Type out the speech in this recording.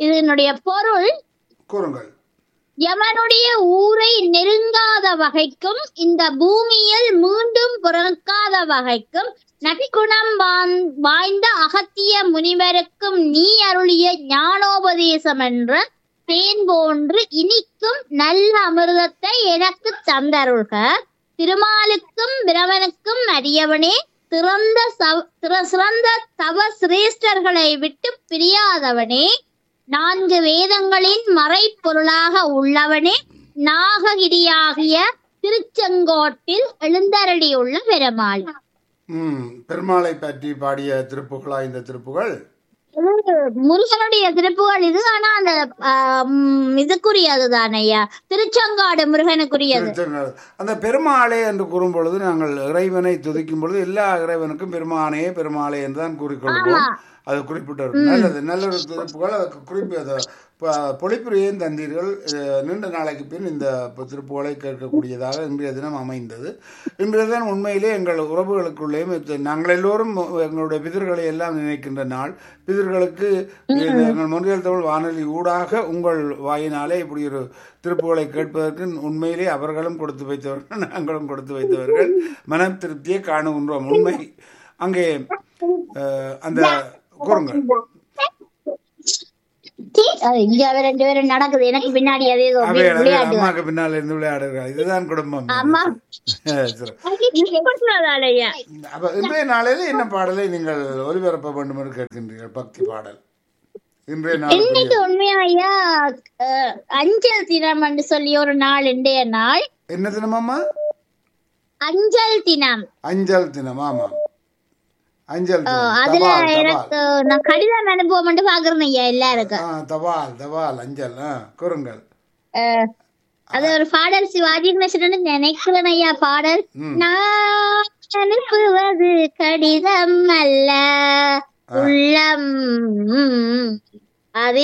இதனுடைய பொருள் கூறுங்கள் யமனுடைய ஊரை நெருங்காத வகைக்கும் இந்த பூமியில் மீண்டும் பிறக்காத வகைக்கும் நற்குணம் வான்- வாய்ந்த அகத்திய முனிவருக்கும் நீ அருளிய ஞானோபதேசம் என்ற தேன் போன்று இனிக்கும் நல்ல அமிர்தத்தை எனக்கு தந்தருள்க திருமாலுக்கும் பிரமனுக்கும் அரியவனே திறந்த சவ- திற- சிறந்த தவ சிரேஷ்டர்களை விட்டு பிரியாதவனே நான்கு வேதங்களின் மறைப்பொருளாக உள்ளவனே நாககிரியாகிய திருச்செங்கோட்டில் எழுந்தருளியுள்ள பெருமாள் ம் பெருமாளை பற்றி பாடிய திருப்புகளா இந்த திருப்புகள் இது முருகனுடைய திருப்புகள் இது ஆனா அந்த ஆம், இதுக்குரியதுதான் ஐயா திருச்செங்காடு முருகனுக்குரியது திருச்செங்கோடு. அந்த பெருமாளே என்று கூறும் பொழுது நாங்கள் இறைவனை துதிக்கும் பொழுது எல்லா இறைவனுக்கும் பெருமானே பெருமாளே என்று தான் கூறிக்கொள்வோம் அது குறிப்பிட்ட ஒரு நல்லது நல்ல ஒரு திருப்புகள் அதுக்கு குறிப்பி அதை ப- பொழிப்புரையும் தந்தீர்கள் அஹ், நீண்ட நாளைக்கு பின் இந்த ப- திருப்புகளை கேட்கக்கூடியதாக இன்றைய தினம் அமைந்தது இன்றைய தினம் உண்மையிலே எங்கள் உறவுகளுக்குள்ளேயும் இது- நாங்கள் எல்லோரும் எங்களுடைய பிதர்களை எல்லாம் நினைக்கின்ற நாள் பிதர்களுக்கு இது எங்கள் மொழியல் தமிழ் வானொலி ஊடாக உங்கள் வாயினாலே இப்படி ஒரு திருப்புகளை கேட்பதற்கு உண்மையிலே அவர்களும் கொடுத்து வைத்தவர்கள் நாங்களும் கொடுத்து வைத்தவர்கள் மன திருப்தியை காணுகின்றோம் உண்மை அங்கே அஹ், அந்த கூறுங்கள் அது இங்க அவ ரெண்டு பேரும் நடக்குது எனக்கு பின்னாடி அதே ஏதோ அவை விளையாட்டு அம்மாக்கு பின்னால் இருந்து விளையாடுகிறார் இதுதான் குடும்பம் அம்மா. அஹ், சரி. ஐயா அப்ப இன்றைய நாளில் என்ன பாடலை நீங்கள் ஒலிபரப்ப வேண்டும் என்று கேட்கின்றீர்கள் பக்தி பாடல் இன்றைய இன்னைக்கு நாள் உண்மையா ஐயா அஹ், அஞ்சல் தினம் என்று சொல்லி ஒரு நாள் இன்றைய நாள் என்ன தினமாம்மா அஞ்சல் தினம் அஞ்சல் தினம் ஆமாம் அஞ்சல் அஹ், தினம் அதுல தபால் தபால் எனக்கு நான் கடிதம் அனுப்புவோம் பாக்குறேன் ஐயா எல்லாருக்கும் ஆ தபால் தபால் அஞ்சல் ஆ கூறுங்கள் அஹ், அது ஒரு பாடல் சிவாஜி கணேசன் நினைக்கிறேன் ஐயா பாடல் ம். நான் அனுப்புவது கடிதம் அல்ல உள்ளம் அது